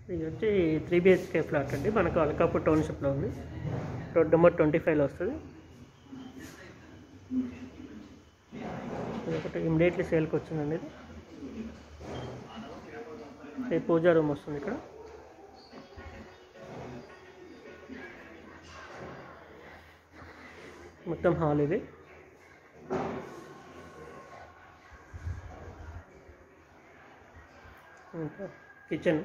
ఇది వచ్చి three BHK flat అండి మనకు అలకాపూర్ టౌన్షిప్లో ఉంది రోడ్ నెంబర్ ట్వంటీ ఫైవ్లో వస్తుంది ఇది ఒకటి ఇమ్మీడియట్లీ సేల్కి వచ్చిందండి ఇది ఇది పూజా రూమ్ వస్తుంది ఇక్కడ మొత్తం హాల్ ఇది ఇంకా కిచెన్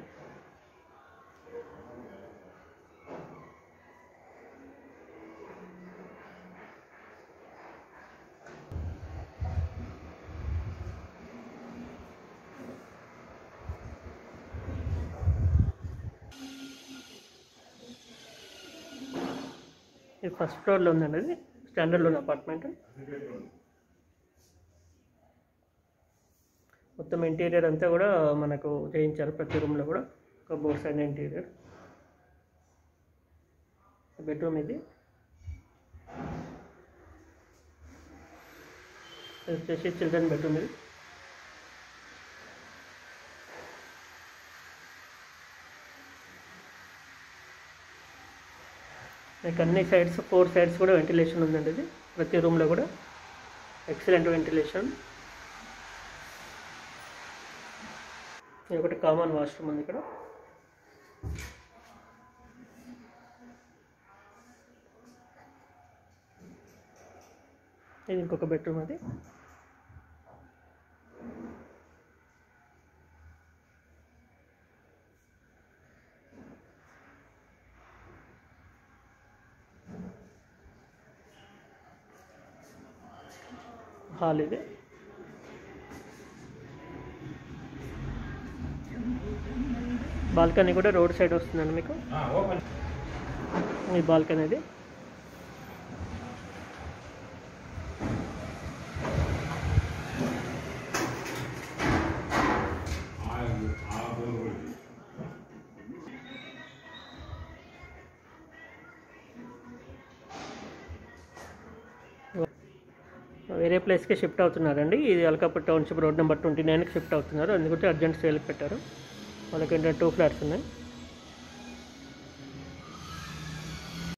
ఇది ఫస్ట్ ఫ్లోర్లో ఉందండి ఇది స్టాండర్డ్ లోన్ అపార్ట్మెంట్ మొత్తం ఇంటీరియర్ అంతా కూడా మనకు చేయించారు ప్రతి రూమ్లో కూడా ఒక బోర్డ్ సైడ్ ఇంటీరియర్ బెడ్రూమ్ ఇది ఇది వచ్చేసి చిల్డ్రన్ బెడ్రూమ్ ఇది మీకు అన్ని సైడ్స్ ఫోర్ సైడ్స్ కూడా వెంటిలేషన్ ఉందండి ఇది ప్రతి రూమ్లో కూడా ఎక్సలెంట్ వెంటిలేషన్ ఇది ఒకటి కామన్ వాష్రూమ్ ఉంది ఇక్కడ ఇది ఇంకొక బెడ్రూమ్ అది హాల్ ఇది బాల్కనీ కూడా రోడ్ సైడ్ వస్తుందండి మీకు ఈ బాల్కనీ ఇది వేరే ప్లేస్కి షిఫ్ట్ అవుతున్నారండి ఇది Alkapur township road number twenty నైన్కి షిఫ్ట్ అవుతున్నారు అందుకంటే అర్జెంట్ సేల్ పెట్టారు వాళ్ళకి ఏంటంటే టూ ఫ్లాట్స్ ఉన్నాయి